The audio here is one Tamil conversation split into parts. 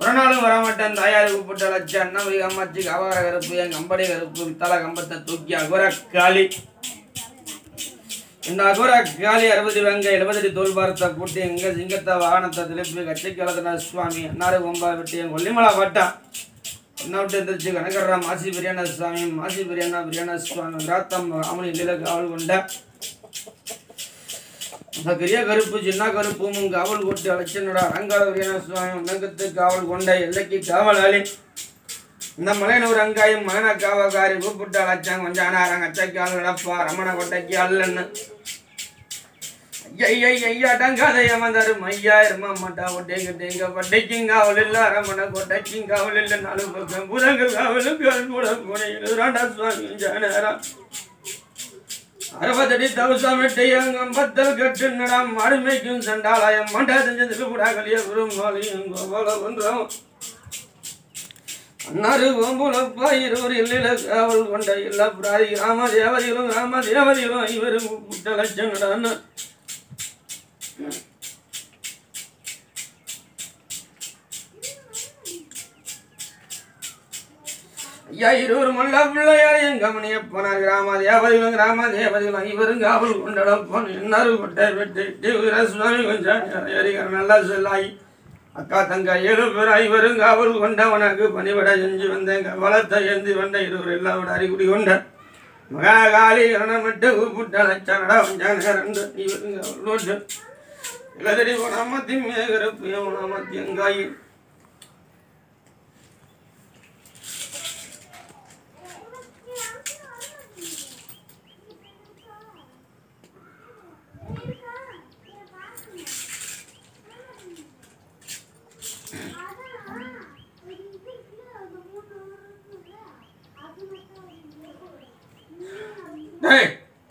ஒரு நாளும் வரமாட்டேன் தாயார் கூப்பிட்ட லட்ச அண்ணாவை அம்மாச்சி கவார கருப்பு என் கம்படி கருப்பு தலை கம்பத்தை தூக்கி அகோர காளி இந்த அகோர காளி அறுபது வெங்க எழுபது தோல் பார்த்த கூட்டி எங்க சிங்கத்தை வாகனத்தை திருப்பி கட்சி கலத்தின சுவாமி அன்னாறு கொம்பா விட்டு என் கொல்லிமலை பட்டான் என்ன விட்டு எந்திரிச்சு கனகர்ரா மாசி பிரியாண சுவாமி மாசி பிரியாணா பிரியாண சுவாமி ராத்தம் ராமணி இல்லையில காவல் கொண்ட அந்த பெரிய கருப்பு சின்ன கருப்பும் காவல் கொண்டு அழைச்சனடா அலங்கார பிரியாண சுவாமி உன்னகத்து காவல் கொண்ட எல்லைக்கு காவலாளி இந்த மலையனூர் அங்காயும் மகன காவல்காரி கூப்பிட்டு அழைச்சாங்க கொஞ்சம் ஆனாராங்க அச்சைக்கால் நடப்பா ரமண கொட்டைக்கு அல்லன்னு ஐயா ஐயா டங்காத ஏமாந்தாரு ஐயா இருமா மாட்டா ஒட்டேங்க டேங்க பட்டைக்கும் காவல் இல்ல அரமண கொட்டைக்கும் காவல் இல்ல நாலு பக்கம் புறங்கள் காவலுக்கு கூட போனேன் ராண்டா சுவாமி ஜானரா அறுபதடி தவசமிட்டையும் கம்பத்தல் கட்டு நடம் அருமைக்கும் சண்டாலயம் மண்டா செஞ்சதுக்கு கூட கலிய குருமாலியும் கோபால ஒன்றும் அன்னாரு கோம்புலப்பா இருவர் இல்லில காவல் கொண்ட இல்ல பிராரி ராம தேவதிகளும் ராம தேவதிகளும் ஐவரும் கூட்ட லட்சம் நடான்னு ஐயா இருவர் மல்ல பிள்ளையாரையும் கவனிய போனார் கிராம தேவதிகளும் கிராம தேவதிகளும் ஐவரும் காவல் கொண்டடம் போன என்னாரு கொட்டை வெட்டு வீரசுவாமி கொஞ்சம் ஏறிக்கிற நல்லா சொல்லாய் அக்கா தங்க ஏழு பேர் ஐவரும் காவல் கொண்டவனுக்கு பணிவிட செஞ்சு வந்தேன் வளத்தை ஏந்தி வந்த இருவர் எல்லாம் அறிகுறி கொண்ட மகாகாலி கரணமிட்டு கூப்பிட்ட லட்சணடா வஞ்சான ரெண்டு இவருங்க அவர்களோடு இளதடி உணமத்தி மேகரப்பு உணமத்தி அங்காயி டேய்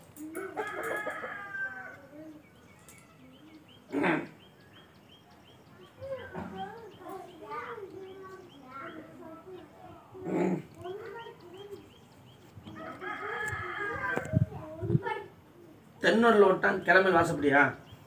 ம். ம். தென்னூர்ல விட்டான் கிளம்பி வாசப்படியா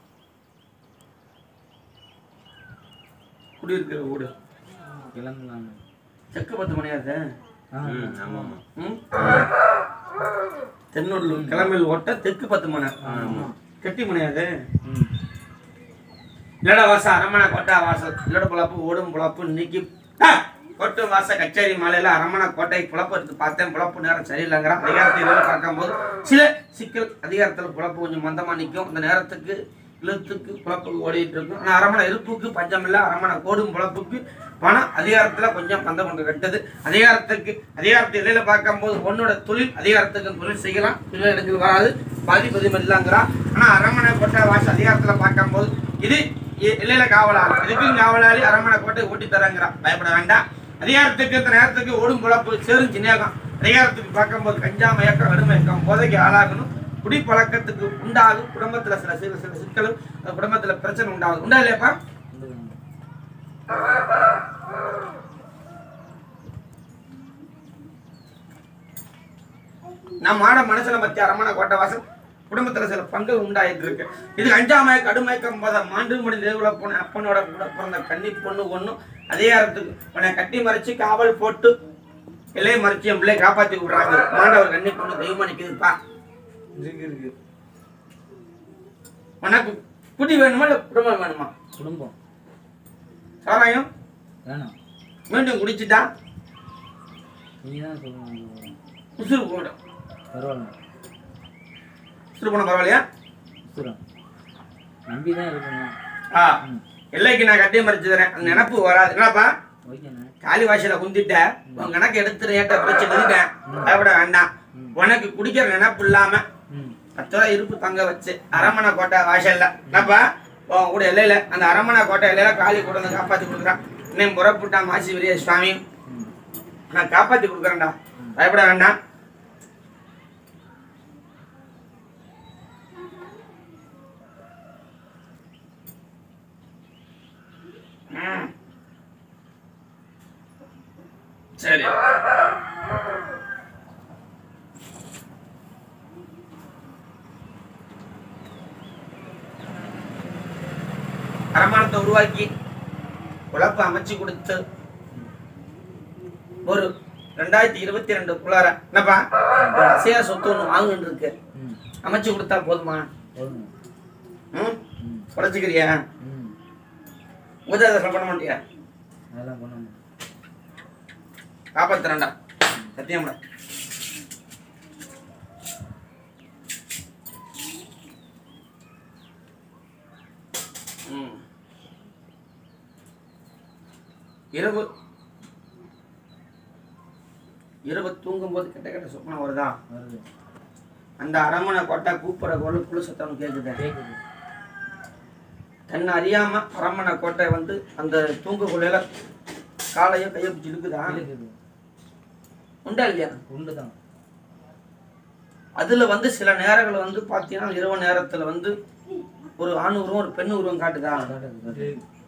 குடியிருக்கிற வீடு கிளம்பலாம் செக்கு பத்து மணியாது ம், ஆமா ஆமா ம் தென்னூர்ல கிளம்பில் ஓட்ட தெற்கு பத்து மணி கெட்டி மணியாது ம் இல்லடா வாசம் அரமணை கொட்டா வாசல் இல்லட புழப்பு ஓடும் புழப்பு இன்னைக்கு ஆ! கொட்டு வாச கச்சேரி மாலையில அரமணை கோட்டை புழப்பு எடுத்து பார்த்தேன் புழப்பு நேரம் சரியில்லைங்கிறான் அதிகாரத்தில் பார்க்கும்போது சில சிக்கல் அதிகாரத்தில் புழப்பு கொஞ்சம் மந்தமா நிற்கும் அந்த நேரத்துக்கு இழுத்துக்கு புழப்புக்கு ஓடிட்டு இருக்கும் ஆனால் அரமணை இருப்புக்கு பஞ்சம் இல்லை அரமணை கோடும் புழப்புக்கு பணம் அதிகாரத்தில் கொஞ்சம் பந்தம் கொண்டு கட்டுது அதிகாரத்துக்கு அதிகாரத்தை இலையில பார்க்கும்போது பொண்ணோட தொழில் அதிகாரத்துக்கு தொழில் செய்யலாம் தொழில் இடங்கள் வராது பாதிப்பதும் இல்லைங்கிறான் ஆனால் அரமணை கோட்டை வாச அதிகாரத்தில் பார்க்கும்போது இது இ- இல்லையில காவலாளி இதுக்கும் காவலாளி அரமணை கோட்டை ஓட்டி தரங்கிறான் பயப்பட வேண்டாம் அதிகாரத்துக்கு இந்த நேரத்துக்கு ஓடும் குழப்பு சேரும் சின்னேகம் அதிகாரத்துக்கு பார்க்கும்போது கஞ்சா மயக்கம் வெறுமயக்கம் போதைக்கு ஆளாகணும் குடிப்பழக்கத்துக்கு உண்டாகும் குடும்பத்துல சில சில சில சிக்கலும் அந்த குடும்பத்துல பிரச்சனை உண்டாகும் உண்டா இல்லையாப்பா நம்ம ஆட மனசுல பத்தி அரமணை கோட்டை வாசல் குடும்பத்துல சில பங்குகள் உண்டாயிட்டு இருக்கு இது அஞ்சாமய கடுமயக்கம் போத மாண்டு மணி தேவுல போன அப்பனோட கூட பிறந்த கன்னி பொண்ணு ஒண்ணும் அதிகாரத்துக்கு உன்னை கட்டி மறைச்சு காவல் போட்டு இலையை மறைச்சு என் பிள்ளைய காப்பாத்தி விடுறாங்க மாண்டவர் கன்னி பொண்ணு தெய்வமா நிக்குதுப்பா இருக்கு இருக்கு உனக்கு குடி வேணுமா இல்ல குடும்பம் வேணுமா குடும்பம் சாராயம் வேணாம் மீண்டும் குடிச்சிட்டா நீங்கள் தான் சொல்லணும் உசுறு போடும் பரவாயில்ல உசுறு போன பரவாயில்லையா சுரம் நம்பி தான் இருக்கணும் ஆ எல்லைக்கு நான் கட்டி மறைச்சு தரேன் அந்த நினப்பு வராது என்னப்பா ஓகேண்ணே காலி வாசல குந்திட்ட உன் கணக்கு எடுத்து ஏட்ட பிரச்சனை எழுதிட்டேன் பயப்பட வேண்டாம் உனக்கு குடிக்கிற நினப்பு இல்லாம ம் பத்து ரூபா இருப்பு தங்க வச்சு அரமணை கோட்டை வாசல்ல என்னப்பா உன் கூட எல்லையில அந்த அரமணை கோட்டை எல்லையில காலி கூட வந்து காப்பாத்தி கொடுக்குறான் இன்னும் புறப்பட்டா மாசி பெரிய சுவாமி ம் நான் காப்பாத்தி கொடுக்குறேன்டா பயப்பட வேண்டாம் ம். சரி அரமானத்தை உருவாக்கி உழப்ப அமைச்சு கொடுத்து ஒரு ரெண்டாயிரத்தி இருபத்தி ரெண்டுக்குள்ளார என்னப்பா ஒரு அசையா சொத்து ஒன்று வாங்கணுன்னு இருக்கு ம் அமைச்சு கொடுத்தா போதுமா போதுங்க ம் ம் குறைச்சிக்கிறியா ம் உதவி பண்ண மாட்டியா அதெல்லாம் பண்ணணும் காப்பாத்துறேன்டா சத்தியம்டா ம். இரவு இரவு தூங்கும்போது கெட்ட கெட்ட சொப்பனம் வருதா வருது அந்த அரமனை கொட்டா கூப்பிட குரல் குழு சத்தம் கேக்குது கேட்குது தன்னை அறியாம அரமனை கோட்டை வந்து அந்த தூங்குக்குள்ளையில காலையோ கையோ பிடிச்சி இழுக்குதா இருக்குது உண்டா இல்லையா உண்டு தான் அதுல வந்து சில நேரங்கள் வந்து பாத்தீங்கன்னா இரவு நேரத்துல வந்து ஒரு ஆண் உருவம் ஒரு பெண் உருவம் காட்டுதா காட்டுது காட்டுது